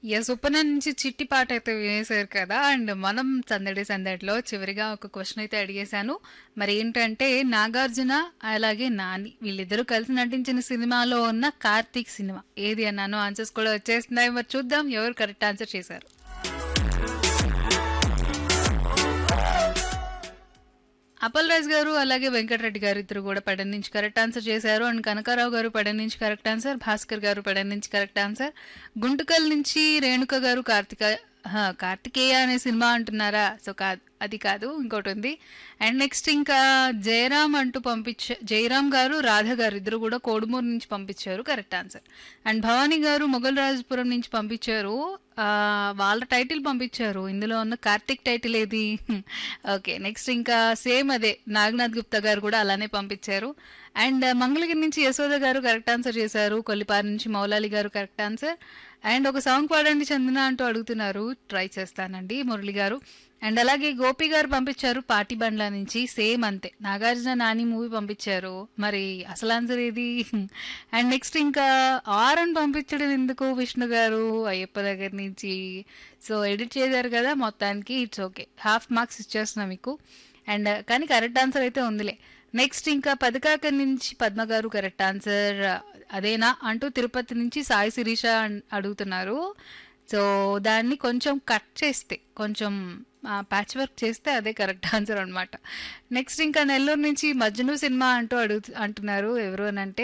yes ఉప్పన నుంచి చిట్టి పాట అయితే వేశారు కదా అండ్ మనం సందడి సందడిలో చివరిగా ఒక క్వశ్చన్ అయితే అడిగేశాను మరి ఏంటంటే నాగార్జున అలాగే నాని వీళ్ళిద్దరూ కలిసి నటించిన సినిమాలో ఉన్న కార్తీక్ సినిమా ఏది అన్నాను ఆన్సర్స్ కూడా వచ్చేస్తున్నాయి మరి చూద్దాం ఎవరు కరెక్ట్ ఆన్సర్ చేశారు అపల్ రాజ్ గారు అలాగే వెంకటరెడ్డి గారు ఇద్దరు కూడా పడన్ నుంచి కరెక్ట్ ఆన్సర్ చేశారు అండ్ కనకారావు గారు పడన్ నుంచి కరెక్ట్ ఆన్సర్ భాస్కర్ గారు పడన్ నుంచి కరెక్ట్ ఆన్సర్ గుంటకల్ నుంచి రేణుక గారు కార్తిక హా, కార్తికేయ అనే సినిమా అంటున్నారా సో కా అది కాదు ఇంకోటి ఉంది అండ్ నెక్స్ట్ ఇంకా జయరామ్ అంటూ పంపించ జయరామ్ గారు రాధ గారు ఇద్దరు కూడా కోడుమూరు నుంచి పంపించారు కరెక్ట్ ఆన్సర్ అండ్ భవానీ గారు మొఘల్ రాజపురం నుంచి పంపించారు ఆ, వాళ్ళ టైటిల్ పంపించారు ఇందులో ఉన్న కార్తిక్ టైటిల్ ఏది ఓకే నెక్స్ట్ ఇంకా సేమ్ అదే నాగనాథ్ గుప్తా గారు కూడా అలానే పంపించారు అండ్ మంగళగిరి నుంచి యశోద గారు కరెక్ట్ ఆన్సర్ చేశారు కొల్లిపారి నుంచి మౌలాలి గారు కరెక్ట్ ఆన్సర్ అండ్ ఒక సాంగ్ పాడండి చందన అంటూ అడుగుతున్నారు ట్రై చేస్తానండి మురళి గారు అండ్ అలాగే గోపి గారు పంపించారు పాటి బండ్ల నుంచి సేమ్ అంతే నాగార్జున నాని మూవీ పంపించారు మరి అసలు ఆన్సర్ ఏది అండ్ నెక్స్ట్ ఇంకా ఆర్ అని పంపించడం ఎందుకు విష్ణు గారు అయ్యప్ప దగ్గర నుంచి సో ఎడిట్ చేశారు కదా మొత్తానికి ఇట్స్ ఓకే హాఫ్ మార్క్స్ ఇచ్చేస్తున్నా మీకు అండ్ కానీ కరెక్ట్ ఆన్సర్ అయితే ఉందిలే నెక్స్ట్ ఇంకా పదకాక నుంచి పద్మ గారు కరెక్ట్ ఆన్సర్ అదేనా అంటూ తిరుపతి నుంచి సాయి శిరీష అన్- అడుగుతున్నారు సో దాన్ని కొంచెం కట్ చేస్తే కొంచెం ప్యాచ్ వర్క్ చేస్తే అదే కరెక్ట్ ఆన్సర్ అనమాట నెక్స్ట్ ఇంకా నెల్లూరు నుంచి మజ్ను సినిమా అంటూ అడుగు అంటున్నారు ఎవరు అని అంటే